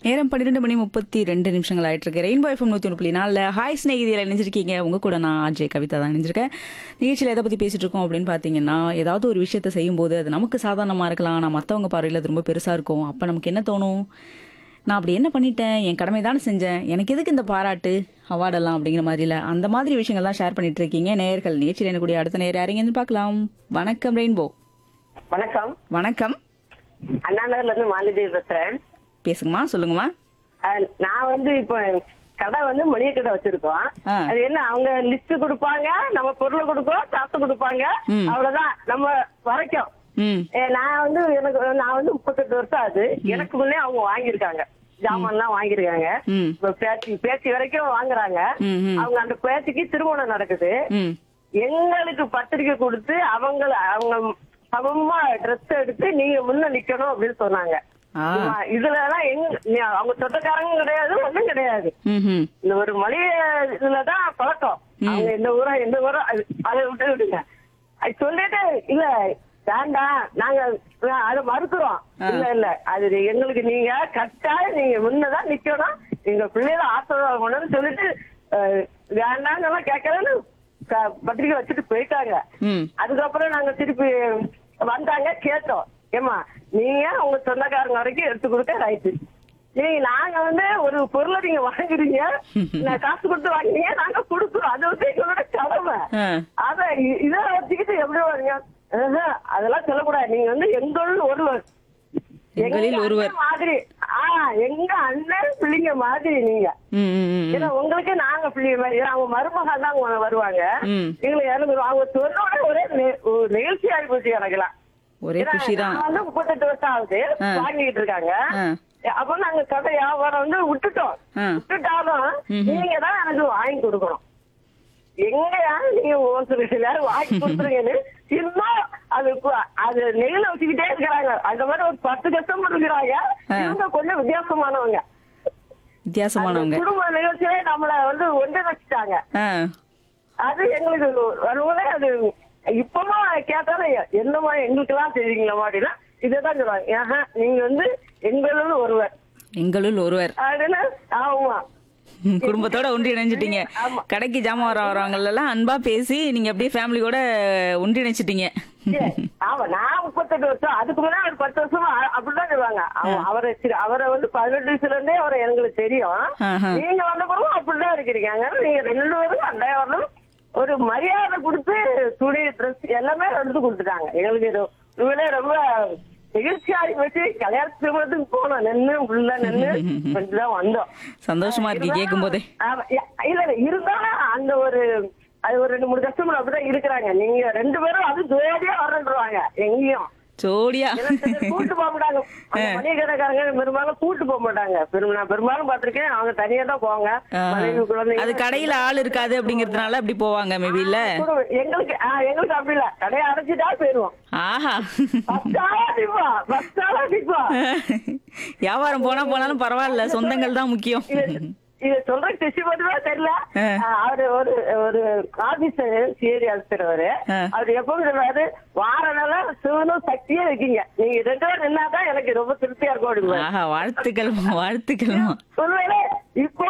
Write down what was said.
நேரம் பன்னிரெண்டு மணி முப்பத்தி ரெண்டு நிமிஷங்கள் ஆயிட்டு இருக்கு ரெயின்போ எஃப்எம் நூத்தி ஒன்று புள்ளி நாலில் ஹாய் ஸ்நேகிதியில் இணைஞ்சிருக்கீங்க உங்க கூட நான் அஜய் கவிதா தான் இணைஞ்சிருக்கேன் நிகழ்ச்சியில் எதை பத்தி பேசிட்டு இருக்கோம் அப்படின்னு பாத்தீங்கன்னா ஏதாவது ஒரு விஷயத்த செய்யும்போது அது நமக்கு சாதாரணமா இருக்கலாம் நான் மற்றவங்க பார்வையில் அது ரொம்ப பெருசா இருக்கும் அப்ப நமக்கு என்ன தோணும் நான் அப்படி என்ன பண்ணிட்டேன் என் கடமை தானே செஞ்சேன் எனக்கு எதுக்கு இந்த பாராட்டு அவார்டெல்லாம் அப்படிங்கிற மாதிரில அந்த மாதிரி விஷயங்கள்லாம் ஷேர் பண்ணிட்டு இருக்கீங்க நேயர்கள் நிகழ்ச்சியில் எனக்கூடிய அடுத்த நேர் யாரைங்கன்னு பார்க்கலாம் வணக்கம் ரெயின்போ வணக்கம் வணக்கம் அண்ணா நகர்ல இருந்து மாலதி பேசுறேன் பேசுங்கம்மா சொல்லுங்கம்மா அஹ் நான் வந்து இப்போ கடை வந்து மளிகை கடை வச்சிருக்கோம் ஆ. அது என்ன அவங்க லிஸ்ட் கொடுப்பாங்க நம்ம பொருளை கொடுப்போம் காசு கொடுப்பாங்க ம். அவ்வளவுதான் நம்ம வரைக்கும் ம் ஏ, நான் வந்து எனக்கு நான் வந்து முப்பத்தெட்டு வருஷம் ஆகுது எனக்கு முன்னே அவங்க வாங்கியிருக்காங்க ஜாமான் எல்லாம் வாங்கியிருக்காங்க ம் இப்ப பேச்சு பேச்சு வரைக்கும் வாங்குறாங்க ம், ம். அவங்க அந்த பேச்சுக்கு திருமணம் நடக்குது ம் எங்களுக்கு பத்திரிக்கை கொடுத்து அவங்க அவங்க சமமா ட்ரெஸ் எடுத்து நீங்க முன்ன நிக்கணும் அப்படின்னு சொன்னாங்க ஆ ஆமா, இதுல எல்லாம் எங்க நீ- அவங்க சொந்தக்காரங்க கிடையாது ஒண்ணும் கிடையாது ம் இந்த ஒரு மளிகை இதுலதான் பழக்கம் அவங்க எந்த ஊரா எந்த ஊரோ அது- அதை விட்டு விடுங்க அது சொல்லிட்டு இல்ல வேண்டாம் நாங்க நான் அதை மறுக்கிறோம் இல்ல இல்ல அது எங்களுக்கு நீங்க கட்டாயம் நீங்க முன்னதான் நிக்கணும் எங்க பிள்ளைகளை ஆசீர்வாதம் பண்ணணும்னு சொல்லிட்டு அஹ், வேண்டாம்னு எல்லாம் கேட்கறேன்னு க- பத்திரிக்கை வச்சுட்டு போயிட்டாங்க ம் அதுக்கப்புறம் நாங்க திருப்பி வந்தாங்க கேட்டோம் ஏமா நீங்க உங்க சொந்தக்காரங்க வரைக்கும் எடுத்து கொடுக்க ரைட்டு நீங்க நாங்க வந்து ஒரு பொருளை நீங்க வாங்குறீங்க நான் காசு கொடுத்து வாங்குறீங்க நாங்க கொடுக்குறோம் அது வந்து எங்களோட கடமை ஆ அத இ- இதை வச்சுக்கிட்டு எப்படி வரீங்க ஆஹா, அதெல்லாம் சொல்லக்கூடாது நீங்க வந்து எங்களுள் ஒருவர் எங்களில் எங்க ஒருவர். அண்ணன் மாதிரி ஆ எங்க அண்ணன் பிள்ளைங்க மாதிரி நீங்க ம் ம் ம் ஏன்னா உங்களுக்கு நாங்க பிள்ளைங்க மாதிரி ஏன்னா அவங்க மருமகா தான் அவங்க வருவாங்க ம். எங்களை இறந்துரும் அவங்க சொன்னோட ஒரே நெ- ஒரு நிகழ்ச்சி ஆகி போச்சு எனக்குலாம் ஒரே ஏன்னா, குஷி தான் நான் வந்து முப்பத்தெட்டு வருஷம் ஆகுது ஆ. வாங்கிட்டு இருக்காங்க ஆ அப்ப நாங்க கடை வியாபாரம் வந்து விட்டுட்டோம் ஆ. விட்டுட்டாலும் நீங்க தான் எனக்கு வாங்கி கொடுக்கணும் எங்கயா நீங்க ஒரு சில சில வாங்கி கொடுத்துருங்கன்னு இன்னும் அது கு- அது நெகிழ வச்சுக்கிட்டே இருக்கிறாங்க அந்த மாதிரி ஒரு பத்து கஸ்டமர் இருக்கிறாங்க ஆ. இவங்க கொஞ்சம் வித்தியாசமானவங்க வித்தியாசமானவங்க அந்த குடும்ப நிகழ்ச்சியிலே நம்மள வந்து ஒன்றிணைச்சிட்டாங்க ஆ அது எங்களுக்கு வரும்போதே அது இப்பமா கேட்டாலும் என்னமா எங்களுக்கு எல்லாம் தெரியுங்களா அப்படின்னா இதைதான் சொல்லுவாங்க ஏஹா நீங்க வந்து எங்களும் ஒருவர் எங்களுள் ஒருவர் அப்படின்னு ஆமா ம், குடும்பத்தோட ஒன்றி இணைஞ்சிட்டீங்க ஆமா. கடைக்கு ஜாமான் வர வரவங்க எல்லாம் அன்பா பேசி நீங்க அப்படியே ஃபேமிலியோட ஒன்றிணைச்சிட்டீங்க சரி. ஆமா நான் முப்பத்தெட்டு வருஷம் அதுக்கு முன்னாடி ஒரு பத்து வருஷமா அ- அப்படிதான் சொல்லுவாங்க அவ- அவரை சி- அவரை வந்து பதினெட்டு வயசுல இருந்தே அவரை எங்களுக்கு தெரியும் ஆஹா. நீங்க வந்த பிறகு அப்படிதான் இருக்கிறீங்க அதனால நீங்க ரெண்டு பேரும் அந்த வரணும் ஒரு மரியாதை கொடுத்து துணி ட்ரெஸ் எல்லாமே எடுத்து கொடுத்துட்டாங்க எங்களுக்கு இது உண்மையிலே ரொம்ப நிகழ்ச்சியா வச்சு கல்யாண திருமணத்துக்கு போனோம் நின்னு உள்ள நின்னு கொஞ்சம் வந்தோம் சந்தோஷமா இருக்கு கேட்கும் போதே ஆமா, இ- இல்ல இல்ல இருந்தாலும் அந்த ஒரு அது ஒரு ரெண்டு மூணு கஸ்டமர் அப்படிதான் இருக்கிறாங்க நீங்க ரெண்டு பேரும் அது ஜோடியா வரன்றுவாங்க எங்கேயும் ஜோடியா ஏன்னா சில பேர் கூட்டு போக மாட்டாங்க அந்த மளிகை கடைக்காரங்க பெரும்பாலும் கூட்டு போக மாட்டாங்க பெரும் நான் பெரும்பாலும் பாத்திருக்கேன் அவங்க தனியா தான் போவாங்க ஆ. மனைவி குழந்தைங்க அது கடையில ஆள் இருக்காது அப்படிங்கறதுனால அப்படி போவாங்க மேபி இல்ல கூட எங்களுக்கு ஆ, எங்களுக்கு அப்படி இல்ல கடையை அடைச்சிட்டா போயிருவோம் ஆஹா பஸ் ஆளா நிப்போம் பஸ் ஆளா நிப்போம் வியாபாரம் போனா போனாலும் பரவாயில்ல சொந்தங்கள் தான் முக்கியம் இது- இது சொல்ற டெஸ்ட் மட்டுமே தெரியல ஆ. ஆ, அவரு ஒரு ஒரு ஆபீசர் சிஏடி ஆபீசர் அவரு ஆ. அவர் எப்பவும் சொல்றாரு வார நாள சிவனும் சக்தியும் இருக்கீங்க நீங்க ரெண்டு பேரும் நின்னாதான் எனக்கு ரொம்ப திருப்தியா இருக்கும் அப்படிம்பாரு. ஆஹா வாழ்த்துக்கள் வாழ்த்துக்கள்மா உண்மையிலே இப்போ